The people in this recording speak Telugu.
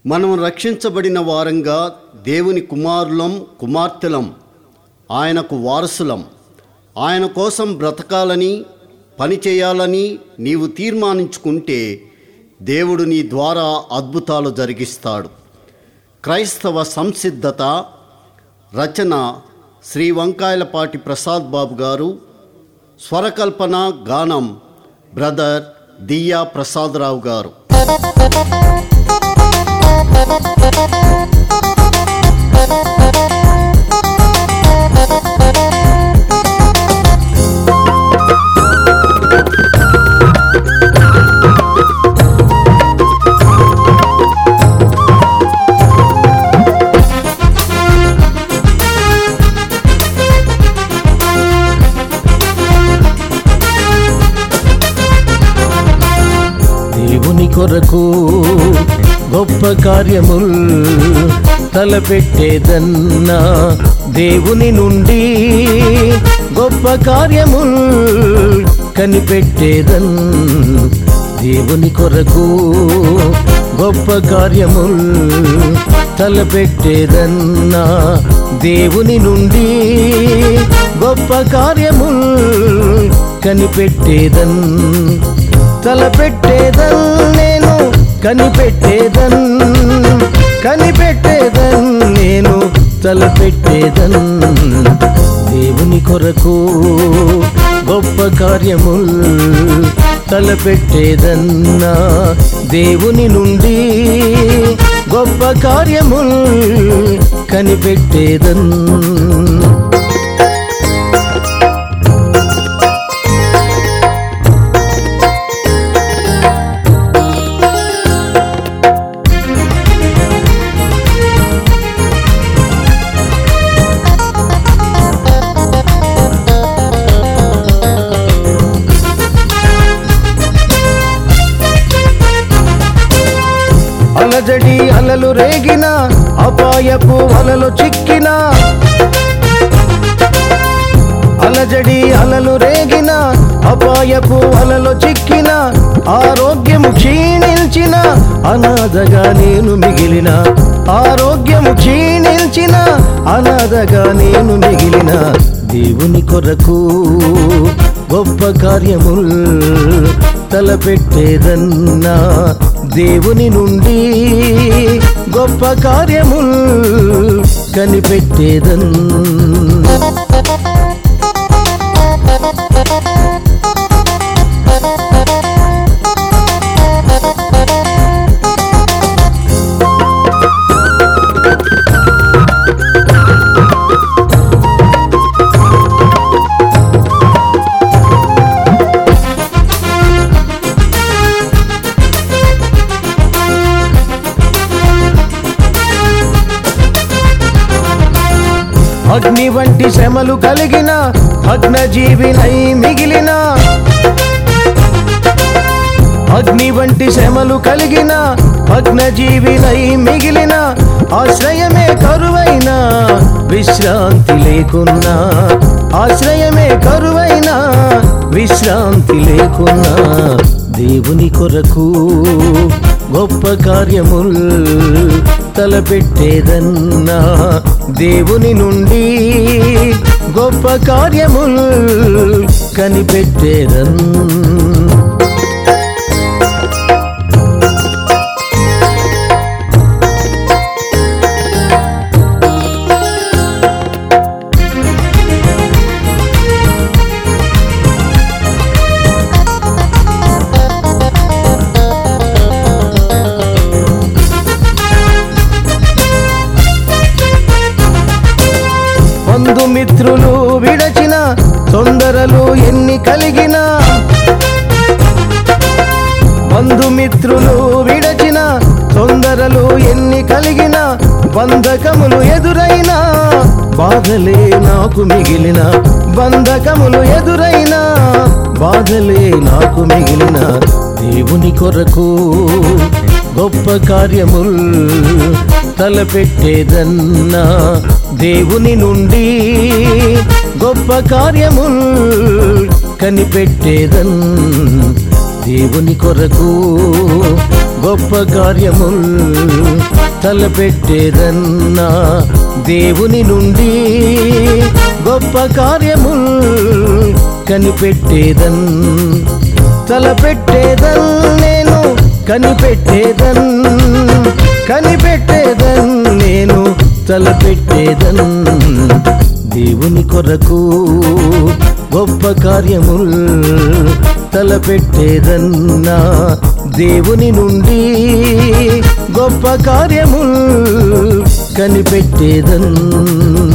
మనం రక్షించబడిన వారంగా దేవుని కుమారులం కుమార్తెలం ఆయనకు వారసులం ఆయన కోసం బ్రతకాలని పని చేయాలని నీవు తీర్మానించుకుంటే దేవుడు నీ ద్వారా అద్భుతాలు జరిగిస్తాడు క్రైస్తవ సంసిద్ధత రచన శ్రీ వంకాయలపాటి ప్రసాద్ బాబు గారు స్వరకల్పన గానం బ్రదర్ దియ్యా ప్రసాదరావు గారు దేవుని కొరకు గొప్ప కార్యముల్ తలపెట్టేదన్నా దేవుని నుండి గొప్ప కార్యముల్ కనిపెట్టేదన్ దేవుని కొరకు గొప్ప కార్యముల్ తలపెట్టేదన్నా దేవుని నుండి గొప్ప కార్యముల్ కనిపెట్టేదన్ తలపెట్టేదన్ నేను కనిపెట్టేదన్ కనిపెట్టేదన్ నేను తలపెట్టేదన్ దేవుని కొరకు గొప్ప కార్యముల్ తలపెట్టేదన్నా దేవుని నుండి గొప్ప కార్యముల్ కనిపెట్టేదన్ అలజడి అలలు రేగిన అపాయపు వలలు చిక్కిన అలజడి అలలు రేగిన అపాయపు వలలు చిక్కిన ఆరోగ్యము క్షీణించిన అనాథగా నేను మిగిలిన ఆరోగ్యము క్షీణించిన అనాథగా నేను మిగిలిన దేవుని కొరకు గొప్ప కార్యముల్ తలపెట్టేదన్నా దేవుని నుండి గొప్ప కార్యముల్ కనిపెట్టేదన్ అగ్ని వంటి శ్రమలు కలిగిన అగ్నజీవినై మిగిలిన అగ్ని వంటి శ్రమలు కలిగిన అగ్నజీవినై మిగిలిన ఆశ్రయమే కరువైన విశ్రాంతి లేకున్నా ఆశ్రయమే కరువైన విశ్రాంతి లేకున్నా దేవుని కొరకు గొప్ప కార్యముల్ తలపెట్టేదన్నా దేవుని నుండి గొప్ప కార్యముల్ కనిపెట్టేదన్ బంధుమిత్రులు విడచిన తొందరలు ఎన్ని కలిగిన బంధుమిత్రులు విడచిన తొందరలు ఎన్ని కలిగిన బంధకములు ఎదురైనా బాధలే నాకు మిగిలిన బంధకములు ఎదురైనా బాధలే నాకు మిగిలిన దేవుని కొరకు గొప్ప కార్యముల్ తలపెట్టేదన్నా దేవుని నుండి గొప్ప కార్యముల్ కనిపెట్టేదన్ దేవుని కొరకు గొప్ప కార్యముల్ తలపెట్టేదన్నా దేవుని నుండి గొప్ప కార్యముల్ కనిపెట్టేదన్ తలపెట్టేదన్ నేను కనిపెట్టేదన్ కనిపెట్టేదన్ నేను తలపెట్టేదన్ దేవుని కొరకు గొప్ప కార్యముల్ తలపెట్టేదన్నా దేవుని నుండి గొప్ప కార్యముల్ కనిపెట్టేదన్